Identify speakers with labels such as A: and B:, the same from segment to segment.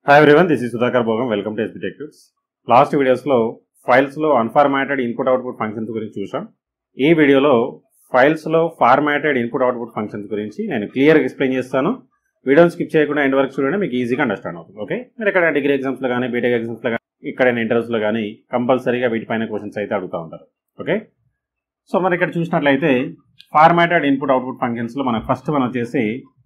A: hi everyone this is Sudhakar Bhogam welcome to SB tectives last వీడియోస్లో ఫైల్స్లో unformatted input output functions గురించి చూసాం ఈ వీడియోలో ఫైల్స్లో ఫార్మాటెడ్ ఇన్పుట్ అవుట్పుట్ ఫంక్షన్స్ గురించి నేను క్లియర్గా ఎక్స్ప్లెయిన్ చేస్తాను వీడియోని స్కిప్ చేయకుండా ఎండ్ వరకు చూడండి మీకు ఈజీగా అండర్స్టాండ్ అవుతుంది ఓకే మీరు ఎక్కడ డిగ్రీ ఎగ్జామ్స్లో కానీ బీటెక్ ఎగ్జామ్స్లో కానీ ఇక్కడ ఇంటర్వ్యూస్లో కానీ కంపల్సరీగా వీటిపైన క్వశ్చన్స్ అయితే అడుగుతూ ఉంటారు ఓకే సో మరి ఇక్కడ చూసినట్లయితే ఫార్మాటెడ్ ఇన్పుట్ అవుట్పుట్ ఫంక్షన్స్లో మనకు ఫస్ట్ వన్ వచ్చేసి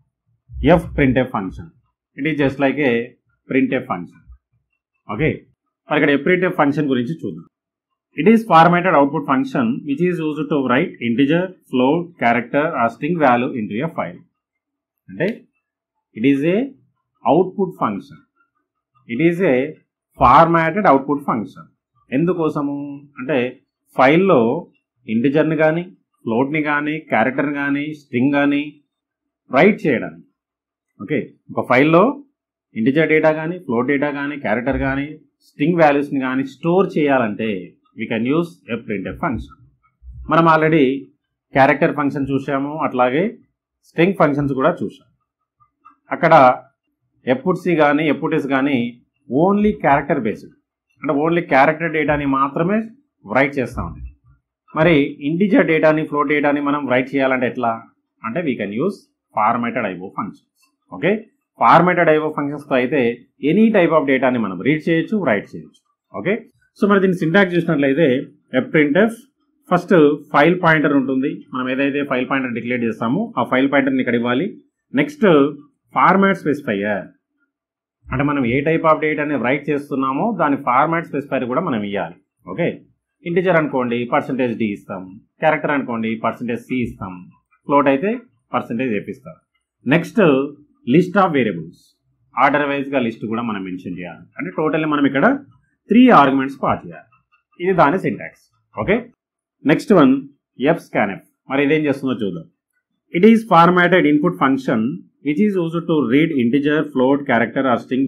A: F printf function it is just like a printf function okay మరి ఇక్కడ ఎఫ్ ప్రింట్ఎఫ్ ఫంక్షన్ గురించి చూద్దాం it is formatted output function which is use to write integer float character ah string value into a file అంటే it is a output function it is a formatted output function ఎందుకోసము అంటే ఫైల్లో ఇంటిజర్ని కానీ ఫ్లోట్ని కానీ క్యారెక్టర్ని కానీ స్ట్రింగ్ కానీ right చేయడానికి ఓకే ఒక ఫైల్లో ఇంటిజర్ డేటా కానీ ఫ్లోట్ డేటా కానీ క్యారెక్టర్ కానీ స్ట్రింగ్ వాల్యూస్ని కానీ స్టోర్ చేయాలంటే we can use a printf function మనం ఆల్రెడీ క్యారెక్టర్ ఫంక్షన్ చూసాము అట్లాగే స్ట్రింగ్ ఫంక్షన్స్ కూడా చూసాం అక్కడ ఎప్పుడ్సి కానీ ఎప్పుటిస్ కానీ ఓన్లీ క్యారెక్టర్ బేస్డ్ అంటే ఓన్లీ క్యారెక్టర్ డేటాని మాత్రమే రైట్ చేస్తామండి మరి ఇంటిజర్ డేటాని ఫ్లోట్ డేటాని మనం రైట్ చేయాలంటే ఎట్లా అంటే we can use formatted IO functions okay formatted IO ఫంక్షన్స్తో అయితే ఎనీ టైప్ ఆఫ్ డేటాని మనం రీడ్ చేయొచ్చు రైట్ చేయొచ్చు ఓకే సో మరి దీన్ని సింటాక్స్ చూసినట్లయితే F printf first file pointer ఉంటుంది మనం ఏదైతే ఫైల్ పాయింటర్ డిక్లేర్ చేస్తామో ఆ ఫైల్ పాయింటర్ని ఇక్కడ ఇవ్వాలి నెక్స్ట్ ఫార్మాట్ స్పెసిఫైయర్ అంటే మనం ఏ టైప్ ఆఫ్ డేటాని రైట్ చేస్తున్నామో దాని ఫార్మాట్ స్పెసిఫైర్ కూడా మనం ఇవ్వాలి ఓకే ఇంటిజర్ అనుకోండి పర్సంటేజ్ డి ఇస్తాం క్యారెక్టర్ అనుకోండి పర్సంటేజ్ సి ఇస్తాం ఫ్లోట్ అయితే పర్సంటేజ్ ఎపిస్తాం next list of variables order వైజ్గా లిస్ట్ కూడా మనం మెన్షన్ చేయాలి అంటే టోటల్లీ మనం ఇక్కడ త్రీ ఆర్గ్యుమెంట్స్ పాస్ చేయాలి ఇది దాని syntax okay next one F scanf మరి ఇదేం చేస్తుందో చూద్దాం it is formatted input function which is use to read integer float character or string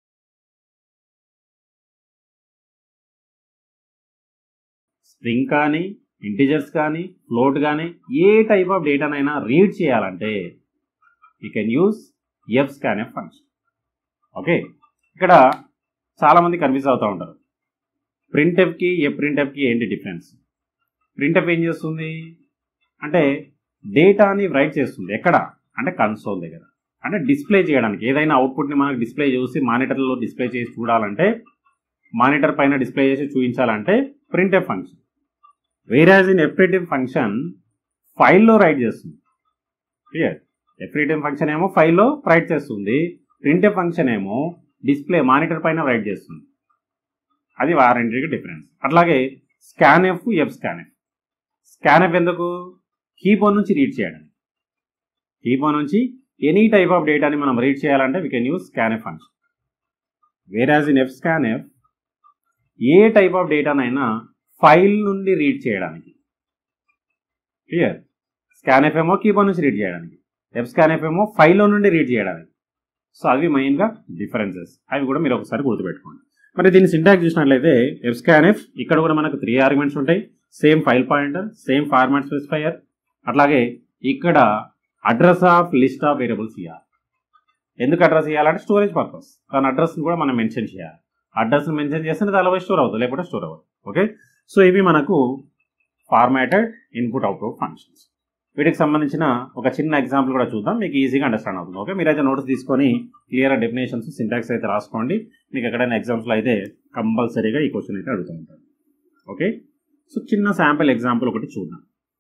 A: string కానీ ఇంటిజర్స్ కానీ ఫ్లోట్ కానీ ఏ టైప్ ఆఫ్ డేటానైనా రీడ్ చేయాలంటే you can use F scanf function okay ఇక్కడ చాలామంది కన్ఫ్యూజ్ అవుతూ ఉంటారు ప్రింట్ఎఫ్కి ఏ ప్రింట్ఎఫ్కి ఏంటి డిఫరెన్స్ ప్రింట్ఎఫ్ ఏం చేస్తుంది అంటే డేటాని రైట్ చేస్తుంది ఎక్కడ అంటే కన్సోల్ దగ్గర అంటే డిస్ప్లే చేయడానికి ఏదైనా అవుట్పుట్ని మనకు డిస్ప్లే చేసి మానిటర్లో డిస్ప్లే చేసి చూడాలంటే మానిటర్ పైన డిస్ప్లే చేసి చూపించాలంటే printf function whereas in fprintf function ఫైల్లో రైట్ చేస్తుంది క్లియర్ ఎఫ్రిటివ్ ఫంక్షన్ ఏమో ఫైల్లో రైట్ చేస్తుంది ప్రింట్ఎఫ్ ఫంక్షన్ ఏమో డిస్ప్లే మానిటర్ పైన రైట్ చేస్తుంది అది వారంటీకి డిఫరెన్స్ అట్లాగే స్కాన్ఎఫ్ ఎఫ్ స్కాన్ఎఫ్ స్కాన్ఎఫ్ ఎందుకు కీబోర్డ్ నుంచి రీడ్ చేయడానికి కీబోర్డ్ నుంచి ఎనీ టైప్ ఆఫ్ డేటాని మనం రీడ్ చేయాలంటే we can use scanf function whereas in F scanf ఏ టైప్ ఆఫ్ డేటానైనా ఫైల్ నుండి రీడ్ చేయడానికి క్లియర్ స్కాన్ఎఫ్ ఏమో కీబోర్డ్ నుంచి రీడ్ చేయడానికి ఎఫ్ స్కాన్ఎఫ్ ఏమో ఫైల్లో నుండి రీడ్ చేయడానికి సో అవి మెయిన్గా డిఫరెన్సెస్ అవి కూడా మీరు ఒకసారి గుర్తుపెట్టుకోండి మరి దీన్ని సింటాక్ చూసినట్లయితే ఎఫ్ స్కాన్ఎఫ్ ఇక్కడ కూడా మనకు త్రీ ఆర్గ్యుమెంట్స్ ఉంటాయి same file pointer same format specifier అట్లాగే ఇక్కడ address of list of variables ఇవ్వాలి ఎందుకు అడ్రస్ ఇవ్వాలంటే స్టోరేజ్ పర్పస్ దాని అడ్రస్ని కూడా మనం మెన్షన్ చేయాలి అడ్రస్ని మెన్షన్ చేస్తే అది అలాగే స్టోర్ అవుతుంది లేకపోతే స్టోర్ అవ్వదు ఓకే సో ఇవి మనకు ఫార్మాటెడ్ ఇన్పుట్ అవుట్పుట్ ఫంక్షన్స్ వీటికి సంబంధించిన ఒక చిన్న ఎగ్జాంపుల్ కూడా చూద్దాం మీకు ఈజీగా అండర్స్టాండ్ అవుతుంది ఓకే మీరైతే నోట్స్ తీసుకొని క్లియర్ డెఫినేషన్స్ సింటాక్స్ అయితే రాసుకోండి మీకు ఎక్కడైనా ఎగ్జామ్స్లో అయితే కంపల్సరీగా ఈ క్వశ్చన్ అయితే అడుగుతూ ఉంటారు ఓకే సో చిన్న శాంపిల్ ఎగ్జాంపుల్ ఒకటి చూద్దాం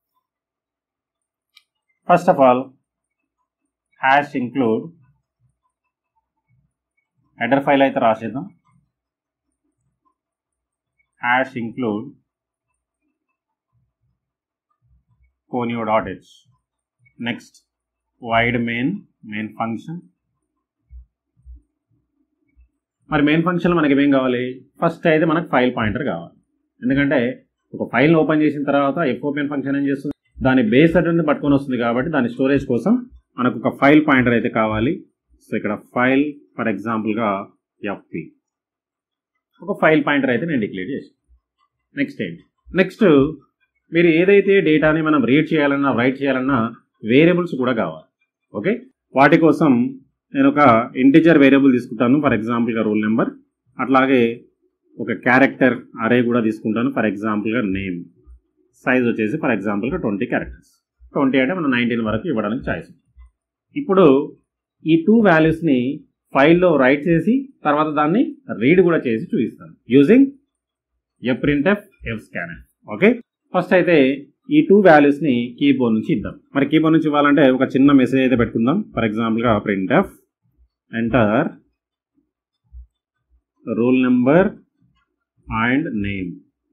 A: first of all hash include header file అయితే రాసేద్దాం hash include conio dot h next void main main function మరి మెయిన్ ఫంక్షన్ మనకి ఏం కావాలి ఫస్ట్ అయితే మనకు ఫైల్ పాయింటర్ కావాలి ఎందుకంటే ఒక ఫైల్ని ఓపెన్ చేసిన తర్వాత ఎఫ్ ఓపెన్ ఫంక్షన్ ఏం చేస్తుంది దాని బేస్ అడ్రస్ పట్టుకొని వస్తుంది కాబట్టి దాని స్టోరేజ్ కోసం మనకు ఒక ఫైల్ పాయింటర్ అయితే కావాలి సో ఇక్కడ ఫైల్ ఫర్ ఎగ్జాంపుల్గా ఎఫ్పి ఒక ఫైల్ పాయింటర్ అయితే నేను డిక్లేర్ చేసాను నెక్స్ట్ ఏంటి నెక్స్ట్ మీరు ఏదైతే డేటాని మనం రీడ్ చేయాలన్నా రైట్ చేయాలన్నా వేరియబుల్స్ కూడా కావాలి ఓకే వాటి కోసం నేను ఒక ఇంటిజర్ వేరియబుల్ తీసుకుంటాను ఫర్ ఎగ్జాంపుల్గా రూల్ నెంబర్ అట్లాగే ఒక క్యారెక్టర్ అరే కూడా తీసుకుంటాను ఫర్ ఎగ్జాంపుల్గా నేమ్ సైజ్ వచ్చేసి ఫర్ ఎగ్జాంపుల్గా ట్వంటీ క్యారెక్టర్స్ ట్వంటీ అంటే మనం నైన్టీన్ వరకు ఇవ్వడానికి చాయిస్ ఇప్పుడు ఈ టూ వాల్యూస్ని ఫైల్లో రైట్ చేసి తర్వాత దాన్ని రీడ్ కూడా చేసి చూపిస్తాను using F print F F scanner okay first అయితే ఈ టూ వాల్యూస్ని కీబోర్డ్ నుంచి ఇద్దాం మరి కీబోర్డ్ నుంచి ఇవ్వాలంటే ఒక చిన్న మెసేజ్ అయితే పెట్టుకుందాం ఫర్ ఎగ్జాంపుల్గా print F enter roll number and name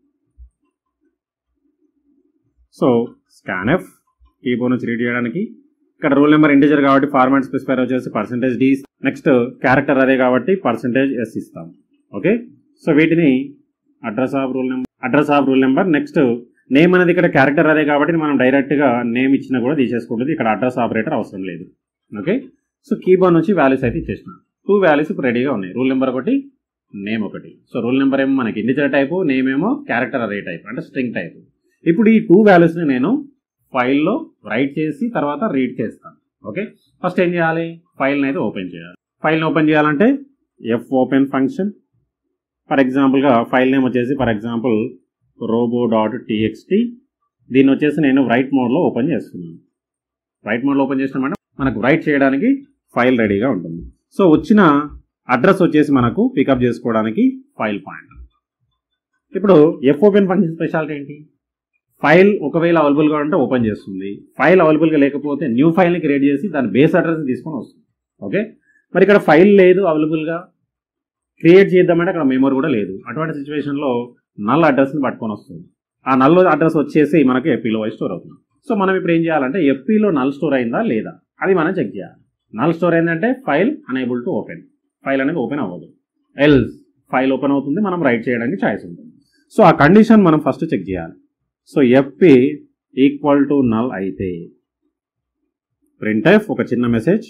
A: so scan F keyboard నుంచి రీడ్ చేయడానికి ఇక్కడ రూల్ నెంబర్ ఇంటిజర్ కాబట్టి ఫార్మాట్ స్పెసిఫైర్ వచ్చేసి పర్సంటేజ్ డి నెక్స్ట్ క్యారెక్టర్ అదే కాబట్టి పర్సంటేజ్ ఎస్ ఇస్తాం ఓకే సో వీటిని address of roll number address of roll number next name అనేది ఇక్కడ క్యారెక్టర్ అదే కాబట్టి మనం డైరెక్ట్గా నేమ్ ఇచ్చినా కూడా తీసేసుకుంటుంది ఇక్కడ అడ్రస్ ఆపరేటర్ అవసరం లేదు ఓకే సో కీబోర్డ్ నుంచి వాల్యూస్ అయితే ఇచ్చేసినాం టూ వాల్యూస్ ఇప్పుడు రెడీగా ఉన్నాయి రూల్ నెంబర్ ఒకటి నేమ్ ఒకటి సో రూల్ నెంబర్ ఏమో మనకి ఇండిజర్ టైపు నేమ్ ఏమో క్యారెక్టర్ అరే టైప్ అంటే స్ట్రింగ్ టైప్ ఇప్పుడు ఈ టూ వాల్యూస్ని నేను ఫైల్లో రైట్ చేసి తర్వాత రీడ్ చేస్తాను ఓకే ఫస్ట్ ఏం చేయాలి ఫైల్ని అయితే ఓపెన్ చేయాలి ఫైల్ని ఓపెన్ చేయాలంటే ఎఫ్ ఓపెన్ ఫంక్షన్ ఫర్ ఎగ్జాంపుల్గా ఫైల్ నేమ్ వచ్చేసి for example robo dot TXT దీన్ని వచ్చేసి నేను రైట్ మోడ్లో ఓపెన్ చేస్తున్నాను రైట్ మోడ్లో ఓపెన్ చేసినామంటే మనకు రైట్ చేయడానికి ఫైల్ రెడీగా ఉంటుంది సో వచ్చిన అడ్రస్ వచ్చేసి మనకు పికప్ చేసుకోవడానికి ఫైల్ పాయింట్ ఇప్పుడు ఎఫ్ ఓపెన్ ఫంక్షన్ స్పెషాలిటీ ఏంటి ఫైల్ ఒకవేళ అవైలబుల్గా ఉంటే ఓపెన్ చేస్తుంది ఫైల్ అవైలబుల్గా లేకపోతే న్యూ ఫైల్ని క్రియేట్ చేసి దాని బేస్ అడ్రస్ తీసుకొని వస్తుంది ఓకే మరి ఇక్కడ ఫైల్ లేదు అవైలబుల్గా క్రియేట్ చేద్దామంటే అక్కడ మెమరీ కూడా లేదు అటువంటి సిచ్యువేషన్లో నల్ అడ్రస్ని పట్టుకొని వస్తుంది ఆ నల్ అడ్రస్ వచ్చేసి మనకి ఎఫ్పీలో స్టోర్ అవుతుంది సో మనం ఇప్పుడు ఏం చేయాలంటే ఎఫ్పీలో నల్ స్టోర్ అయిందా లేదా అది మనం చెక్ చేయాలి నల్ స్టోర్ అయిందంటే file unable to open file అనేది ఓపెన్ అవ్వదు ఎల్స్ ఫైల్ ఓపెన్ అవుతుంది మనం రైట్ చేయడానికి ఛాయిస్ ఉంటుంది సో ఆ కండిషన్ మనం ఫస్ట్ చెక్ చేయాలి so FP equal to null అయితే ప్రింట్ ఒక చిన్న message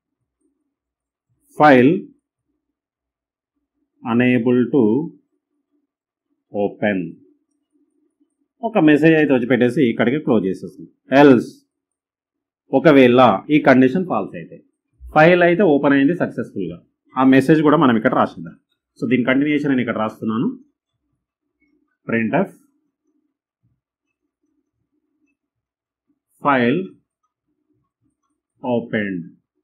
A: file unable to open ఒక మెసేజ్ అయితే వచ్చి పెట్టేసి ఇక్కడికి క్లోజ్ చేసేస్తుంది ఎల్స్ ఒకవేళ ఈ కండిషన్ ఫాల్స్ అయితే ఫైల్ అయితే ఓపెన్ అయింది సక్సెస్ఫుల్గా ఆ మెసేజ్ కూడా మనం ఇక్కడ రాసిందాం సో దీని కంటిన్యూషన్ నేను ఇక్కడ రాస్తున్నాను ప్రింట్ ఎఫ్ ఫైల్ ఓపెన్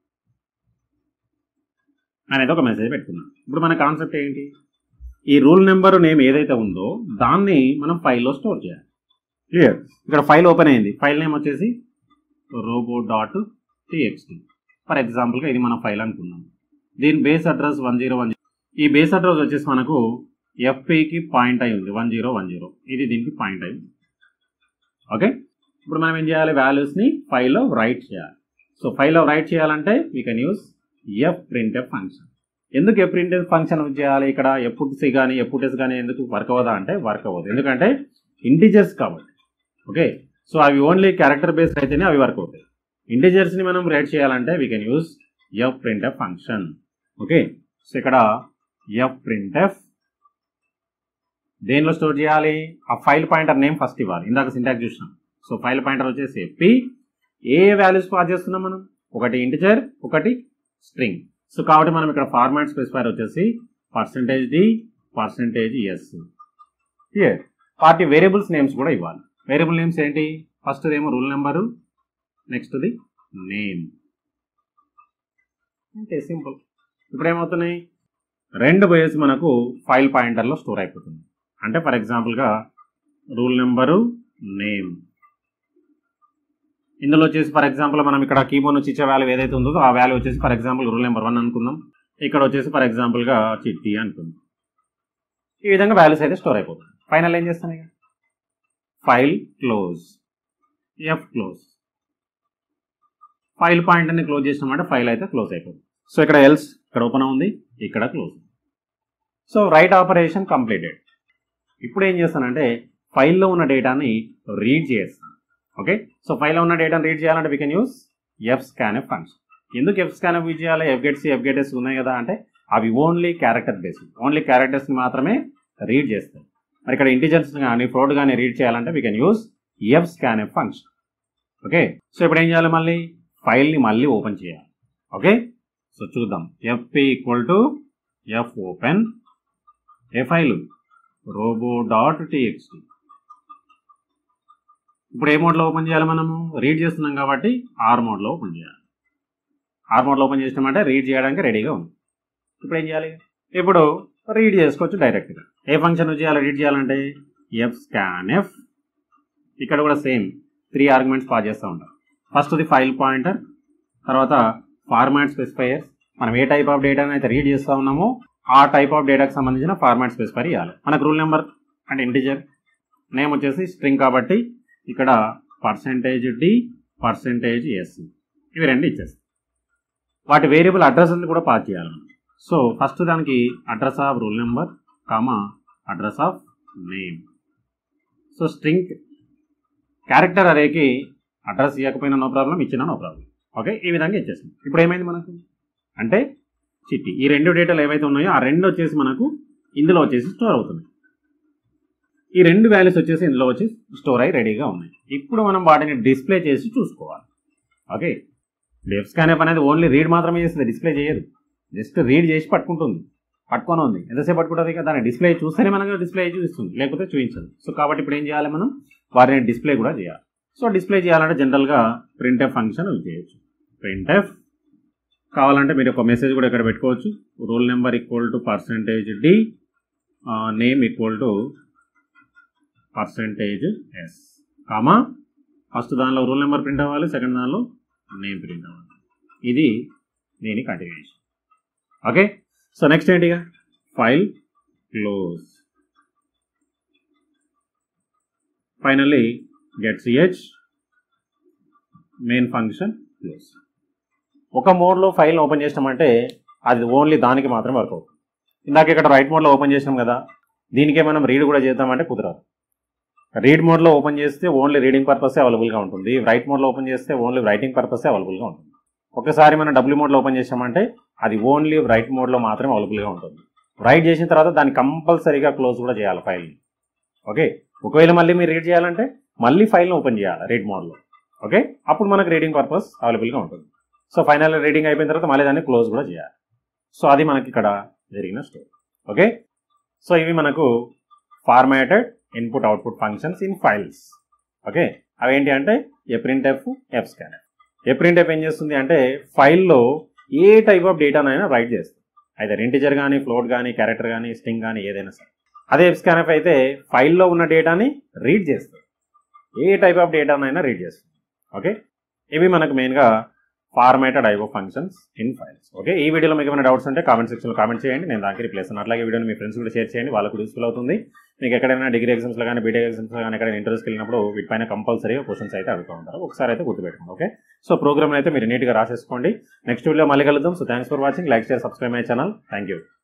A: అనేది ఒక మెసేజ్ పెట్టుకున్నాను ఇప్పుడు మన కాన్సెప్ట్ ఏంటి ఈ రూల్ నెంబర్ నేమ్ ఏదైతే ఉందో దాన్ని మనం ఫైల్లో స్టోర్ చేయాలి క్లియర్ ఇక్కడ ఫైల్ ఓపెన్ అయింది ఫైల్ నేమ్ వచ్చేసి రోబో డాట్ టీఎక్స్టీ ఫర్ ఎగ్జాంపుల్గా ఇది మన ఫైల్ అనుకున్నాం దీని base address one zero one ఈ బేస్ అడ్రస్ వచ్చేసి మనకు ఎఫ్పికి పాయింట్ అయి ఉంది వన్ జీరో వన్ జీరో ఇది దీనికి పాయింట్ అయి ఉంది ఓకే ఇప్పుడు మనం ఏం చేయాలి వాల్యూస్ని ఫైల్లో రైట్ చేయాలి సో ఫైల్లో రైట్ చేయాలంటే we can use F print F function ఎందుకు F print F function use చేయాలి ఇక్కడ ఎప్పుడుసి కానీ ఎప్పుడెస్ కానీ ఎందుకు వర్క్ అవ్వదా అంటే వర్క్ అవ్వదు ఎందుకంటే ఇంటిజర్స్ కాబట్టి ఓకే సో అవి ఓన్లీ క్యారెక్టర్ బేస్డ్ అయితేనే అవి వర్క్ అవుతాయి ఇంటిజర్స్ని మనం రైట్ చేయాలంటే we can use F print F function okay so ఇక్కడ ఎఫ్ ప్రింట్ ఎఫ్ దేనిలో స్టోర్ చేయాలి ఆ ఫైల్ పాయింటర్ నేమ్ ఫస్ట్ ఇవ్వాలి ఇందాక సింటాక్స్ చూసినాం సో ఫైల్ పాయింటర్ వచ్చేసి ఎఫ్పి ఏ వాల్యూస్ పాస్ చేస్తున్నాం మనం ఒకటి ఇంటిజర్ ఒకటి స్ట్రింగ్ సో కాబట్టి మనం ఇక్కడ ఫార్మాట్ స్పెసిఫైర్ వచ్చేసి percentage D percentage S clear వాటి వేరియబుల్స్ నేమ్స్ కూడా ఇవ్వాలి వేరియబుల్ నేమ్స్ ఏంటి ఫస్ట్ ఏమో రూల్ నెంబరు నెక్స్ట్ది నేమ్ అంటే సింపుల్ ఇప్పుడు ఏమవుతున్నాయి రెండు పోయేసి మనకు ఫైల్ పాయింటర్లో స్టోర్ అయిపోతుంది అంటే ఫర్ ఎగ్జాంపుల్గా రూల్ నెంబరు నేమ్ ఇందులో వచ్చేసి ఫర్ ఎగ్జాంపుల్ మనం ఇక్కడ కీబోర్డ్ నుంచి ఇచ్చే వాల్యూ ఏదైతే ఉందో ఆ వాల్యూ వచ్చేసి for example roll number one అనుకుందాం ఇక్కడ వచ్చేసి ఫర్ ఎగ్జాంపుల్గా చిట్టి అనుకుందాం ఈ విధంగా వాల్యూస్ అయితే స్టోర్ అయిపోతుంది ఫైనల్ ఏం చేస్తాను ఇక file close F close file point అని క్లోజ్ చేసినామంటే ఫైల్ అయితే క్లోజ్ అయిపోతుంది సో ఇక్కడ ఎల్స్ ఇక్కడ ఓపెన్ ఉంది ఇక్కడ close so write operation completed ఇప్పుడు ఏం చేస్తానంటే ఫైల్లో ఉన్న డేటాని రీడ్ చేస్తాను ఓకే సో ఫైల్లో ఉన్న డేటాను రీడ్ చేయాలంటే we can use F scanf function ఎందుకు ఎఫ్ స్కాన్ఎఫ్ యూజ్ చేయాలి ఎఫ్ గెట్స్ ఎఫ్ గెటెస్ ఉన్నాయి కదా అంటే అవి ఓన్లీ క్యారెక్టర్ బేస్డ్ ఓన్లీ క్యారెక్టర్స్ని మాత్రమే రీడ్ చేస్తాయి మరి ఇక్కడ ఇంటిజెన్స్ కానీ ఫ్లోట్ కానీ రీడ్ చేయాలంటే we can use F scanf function okay so ఇప్పుడు ఏం చేయాలి మళ్ళీ ఫైల్ని మళ్ళీ ఓపెన్ చేయాలి ఓకే సో చూద్దాం F equal to F open ఏ ఫైల్ రోబో డాట్ టీఎక్స్టీ ఇప్పుడు ఏ మోడ్లో ఓపెన్ చేయాలి మనము రీడ్ చేస్తున్నాం కాబట్టి ఆర్ మోడ్లో ఓపెన్ చేయాలి ఆర్ మోడ్లో ఓపెన్ చేసినామంటే రీడ్ చేయడానికి రెడీగా ఉంది ఇప్పుడు ఏం చేయాలి ఇప్పుడు రీడ్ చేసుకోవచ్చు డైరెక్ట్గా ఏ ఫంక్షన్ చేయాలి రీడ్ చేయాలంటే ఎఫ్ స్కాన్ ఎఫ్ ఇక్కడ కూడా సేమ్ త్రీ ఆర్గ్యుమెంట్స్ పాస్ చేస్తూ ఉంటాం ఫస్ట్ ది ఫైల్ పాయింటర్ తర్వాత ఫార్మాట్ స్పెసిఫైయర్ మనం ఏ టైప్ ఆఫ్ డేటాని అయితే రీడ్ చేస్తూ ఉన్నామో ఆ టైప్ ఆఫ్ డేటాకి సంబంధించిన ఫార్మాట్ స్పెసిఫైర్ ఇవ్వాలి మనకు రూల్ నెంబర్ అంటే ఇంటిజర్ నేమ్ వచ్చేసి స్ట్రింగ్ కాబట్టి ఇక్కడ పర్సెంటేజ్ డి పర్సెంటేజ్ ఎస్ ఇవి రెండు ఇచ్చేస్తాం వాటి వేరియబుల్ అడ్రస్ కూడా పాస్ చేయాలి మనం సో ఫస్ట్ దానికి address of roll number comma address of name so string character అరేకి అడ్రస్ ఇవ్వకపోయినా నో ప్రాబ్లం ఇచ్చినా నో ప్రాబ్లం ఓకే ఈ విధంగా ఇచ్చేసాం ఇప్పుడు ఏమైంది మనకు అంటే చిట్టి ఈ రెండు డేటాలు ఏవైతే ఉన్నాయో ఆ రెండు వచ్చేసి మనకు ఇందులో వచ్చేసి స్టోర్ అవుతుంది ఈ రెండు వాల్యూస్ వచ్చేసి ఇందులో వచ్చి స్టోర్ అయ్యి రెడీగా ఉన్నాయి ఇప్పుడు మనం వాటిని డిస్ప్లే చేసి చూసుకోవాలి ఓకే డెఫ్ స్కానప్ అనేది ఓన్లీ రీడ్ మాత్రమే చేస్తుంది డిస్ప్లే చేయదు జస్ట్ రీడ్ చేసి పట్టుకుంటుంది పట్టుకొని ఉంది ఎంతసేపు పట్టుకుంటుంది ఇక దాన్ని డిస్ప్లే చూస్తేనే మనకు డిస్ప్లే చూపిస్తుంది లేకపోతే చూపించదు సో కాబట్టి ఇప్పుడు ఏం చేయాలి మనం వాటిని డిస్ప్లే కూడా చేయాలి సో డిస్ప్లే చేయాలంటే జనరల్గా ప్రింట్ఎఫ్ ఫంక్షన్ యూజ్ చేయొచ్చు ప్రింట్ఎఫ్ కావాలంటే మీరు ఒక మెసేజ్ కూడా ఇక్కడ పెట్టుకోవచ్చు roll number equal to percentage D name equal to percentage S comma first దానిలో రూల్ నెంబర్ ప్రింట్ అవ్వాలి సెకండ్ దానిలో నేమ్ ప్రింట్ అవ్వాలి ఇది దీని కంటిన్యూషన్ ఓకే సో నెక్స్ట్ ఏంటిగా file close finally get CH main function close ఒక మోడ్లో file open చేసినామంటే అది ఓన్లీ దానికి మాత్రం వర్క్ అవుతుంది ఇందాక ఇక్కడ రైట్ మోడ్లో ఓపెన్ చేసినాం కదా దీనికే మనం రీడ్ కూడా చేద్దామంటే కుదరదు రీడ్ మోడ్లో ఓపెన్ చేస్తే ఓన్లీ రీడింగ్ పర్పస్ అవైలబుల్గా ఉంటుంది రైట్ మోడ్లో ఓపెన్ చేస్తే ఓన్లీ రైటింగ్ పర్పస్ అవైలబుల్గా ఉంటుంది ఒకసారి మనం డబ్ల్యూ మోడ్లో ఓపెన్ చేసామంటే అది ఓన్లీ రైట్ మోడ్లో మాత్రమే అవైలబుల్గా ఉంటుంది రైట్ చేసిన తర్వాత దాన్ని కంపల్సరీగా క్లోజ్ కూడా చేయాలి ఫైల్ని ఓకే ఒకవేళ మళ్ళీ మీరు రీడ్ చేయాలంటే మళ్ళీ ఫైల్ని ఓపెన్ చేయాలి రీడ్ మోడ్లో ఓకే అప్పుడు మనకు రీడింగ్ పర్పస్ అవైలబుల్గా ఉంటుంది సో ఫైనల్ రీడింగ్ అయిపోయిన తర్వాత మళ్ళీ దాన్ని క్లోజ్ కూడా చేయాలి సో అది మనకి ఇక్కడ జరిగిన స్టోరీ ఓకే సో ఇవి మనకు formatted input output functions in files okay అవి ఏంటి అంటే ఏ ప్రింట్ ఎఫ్ ఎఫ్ స్కానర్ ఏ ప్రింట్ ఎఫ్ ఏం చేస్తుంది అంటే ఫైల్లో ఏ టైప్ ఆఫ్ డేటానైనా రైట్ చేస్తుంది అయితే ఇంటిజర్ కానీ ఫ్లోట్ కానీ క్యారెక్టర్ కానీ స్ట్రింగ్ కానీ ఏదైనా సరే అదే ఎఫ్ స్కానర్ అయితే ఫైల్లో ఉన్న డేటాని రీడ్ చేస్తుంది ఏ టైప్ ఆఫ్ డేటానైనా రీడ్ చేస్తుంది ఓకే ఇవి మనకు మెయిన్గా formatted IO functions in files okay ఈ వీడియోలో మీకు ఏమైనా డౌట్స్ ఉంటే కామెంట్ సెక్షన్లో కామెంట్ చేయండి నేను దానికి రిప్లేస్ అట్లాగే వీడియోని మీ ఫ్రెండ్స్ కూడా షేర్ చేయండి వాళ్ళకు యూస్ఫుల్ అవుతుంది మీకు ఎక్కడైనా డిగ్రీ ఎగ్జామ్స్లో కానీ బీటెక్ ఎగ్జామ్స్లో కానీ ఎక్కడైనా ఇంటర్వ్యూస్కి వెళ్ళినప్పుడు వీటిపైన కంపల్సరీగా క్వశ్చన్స్ అయితే అడుగుతూ ఉంటారు ఒకసారి అయితే గుర్తుపెట్టుకోండి ఓకే సో ప్రోగ్రామ్ అయితే మీరు నీట్గా రాసేసుకోండి నెక్స్ట్ వీడియో మళ్ళీ కలుద్దాం so thanks for watching like share subscribe my channel thank you